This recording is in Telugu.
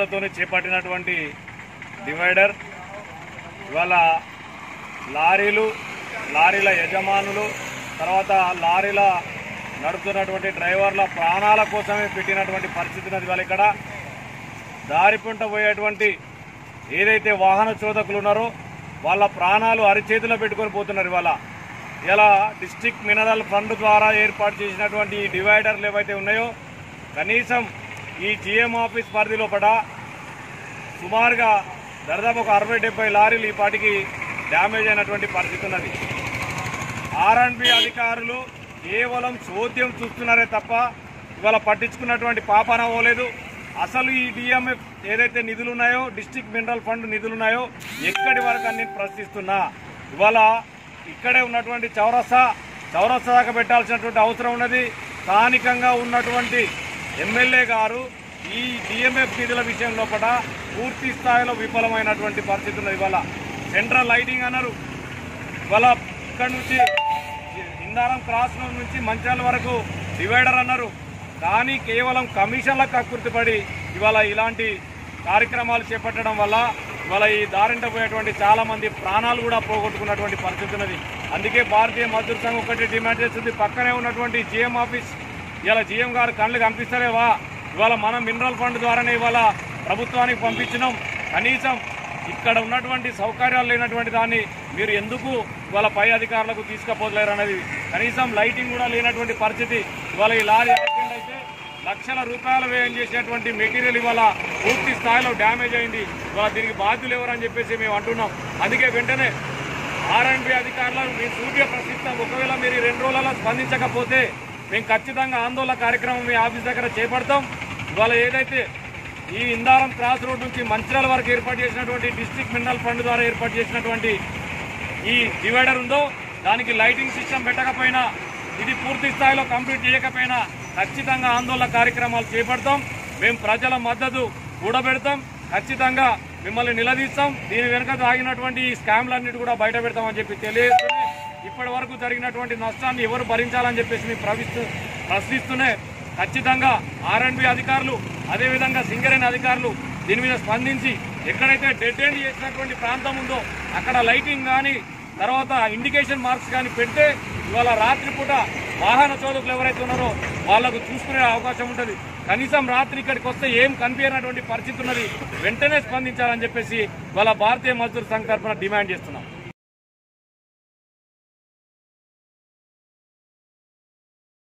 నిధులతో చేపట్టినటువంటి డివైడర్ ఇవాళ లారీలు లారీల యజమానులు తర్వాత లారీల నడుపుతున్నటువంటి డ్రైవర్ల ప్రాణాల కోసమే పెట్టినటువంటి పరిస్థితి ఉన్నది ఇవాళ ఇక్కడ దారి పుంట పోయేటువంటి ఏదైతే వాహన చోదకులు ఉన్నారో వాళ్ళ ప్రాణాలు అరిచేతిలో పెట్టుకొని పోతున్నారు ఇవాళ ఇలా డిస్టిక్ మినరల్ ఫండ్ ద్వారా ఏర్పాటు చేసినటువంటి ఈ డివైడర్లు ఏవైతే ఉన్నాయో కనీసం ఈ జిఎం ఆఫీస్ పరిధి లోపల సుమారుగా దాదాపు ఒక అరవై డెబ్బై లారీలు ఈ పాటికి డ్యామేజ్ అయినటువంటి పరిస్థితి ఉన్నది ఆర్ఎండ్బి అధికారులు కేవలం చోద్యం చూస్తున్నారే తప్ప ఇవాళ పట్టించుకున్నటువంటి పాపన పోలేదు అసలు ఈ డిఎంఎఫ్ ఏదైతే నిధులు ఉన్నాయో డిస్టిక్ మినరల్ ఫండ్ నిధులు ఉన్నాయో ఎక్కడి వరకు అని నేను ప్రశ్నిస్తున్నా ఇవాళ ఇక్కడే ఉన్నటువంటి చౌరస్తా చౌరస్తా దాకా పెట్టాల్సినటువంటి అవసరం ఉన్నది స్థానికంగా ఉన్నటువంటి ఎమ్మెల్యే గారు ఈ డిఎంఎఫ్ నిధుల విషయం లోపల పూర్తి స్థాయిలో విఫలమైనటువంటి పరిస్థితి ఉన్నది ఇవాళ సెంట్రల్ లైటింగ్ అన్నారు ఇవాళ ఇక్కడ నుంచి ఇందారం క్రాస్ రోడ్ నుంచి మంచాల వరకు డివైడర్ అన్నారు కానీ కేవలం కమిషన్లకు కక్కుర్తిపడి ఇవాళ ఇలాంటి కార్యక్రమాలు చేపట్టడం వల్ల ఇవాళ ఈ దారింట పోయేటువంటి చాలా మంది ప్రాణాలు కూడా పోగొట్టుకున్నటువంటి పరిస్థితి ఉన్నది అందుకే భారతీయ మజ్దూర్ సంఘం ఒకటి డిమాండ్ చేస్తుంది పక్కనే ఉన్నటువంటి జిఎం ఆఫీస్ ఇవాళ జిఎం గారు కళ్ళు కనిపిస్తలేవా ఇవాళ మనం మినరల్ ఫండ్ ద్వారానే ఇవాళ ప్రభుత్వానికి పంపించినాం కనీసం ఇక్కడ ఉన్నటువంటి సౌకర్యాలు లేనటువంటి దాన్ని మీరు ఎందుకు ఇవాళ పై అధికారులకు తీసుకుపోలేరు అనేది కనీసం లైటింగ్ కూడా లేనటువంటి పరిస్థితి ఇవాళ ఈ లారీ యాక్సిడెంట్ అయితే లక్షల రూపాయలు వ్యయం చేసేటువంటి మెటీరియల్ ఇవాళ పూర్తి స్థాయిలో డ్యామేజ్ అయింది ఇవాళ దీనికి బాధ్యులు ఎవరని చెప్పేసి మేము అంటున్నాం అందుకే వెంటనే ఆర్ఎండ్బి అధికారులను మేము సూటిగా ప్రశ్నిస్తాం ఒకవేళ మీరు ఈ రెండు రోజులలో స్పందించకపోతే మేము ఖచ్చితంగా ఆందోళన కార్యక్రమం మీ ఆఫీస్ దగ్గర చేపడతాం ఇవాళ ఏదైతే ఈ ఇందారం క్రాస్ రోడ్ నుంచి మంచిర్యాల వరకు ఏర్పాటు చేసినటువంటి డిస్ట్రిక్ట్ మినరల్ ఫండ్ ద్వారా ఏర్పాటు చేసినటువంటి ఈ డివైడర్ ఉందో దానికి లైటింగ్ సిస్టమ్ పెట్టకపోయినా ఇది పూర్తి స్థాయిలో కంప్లీట్ చేయకపోయినా ఖచ్చితంగా ఆందోళన కార్యక్రమాలు చేపడతాం మేము ప్రజల మద్దతు కూడబెడతాం ఖచ్చితంగా మిమ్మల్ని నిలదీస్తాం దీని వెనుక దాగినటువంటి ఈ స్కామ్లన్నిటి కూడా బయట పెడతామని చెప్పి తెలియజేస్తూనే ఇప్పటి వరకు జరిగినటువంటి నష్టాన్ని ఎవరు భరించాలని చెప్పేసి మేము ప్రవిస్తూ ప్రశ్నిస్తూనే ఖచ్చితంగా ఆర్ఎండ్బి అధికారులు అదేవిధంగా సింగరేణి అధికారులు దీని మీద స్పందించి ఎక్కడైతే డెడ్ ఎండ్ చేసినటువంటి ప్రాంతం ఉందో అక్కడ లైటింగ్ కానీ తర్వాత ఇండికేషన్ మార్క్స్ కానీ పెడితే ఇవాళ రాత్రిపూట వాహన చోదకులు ఎవరైతే ఉన్నారో వాళ్ళకు చూసుకునే అవకాశం ఉంటుంది కనీసం రాత్రి ఇక్కడికి వస్తే ఏం కనిపించినటువంటి పరిస్థితి ఉన్నది వెంటనే స్పందించాలని చెప్పేసి వాళ్ళ భారతీయ మజ్దూర్ సంఘ తరఫున డిమాండ్ చేస్తున్నాం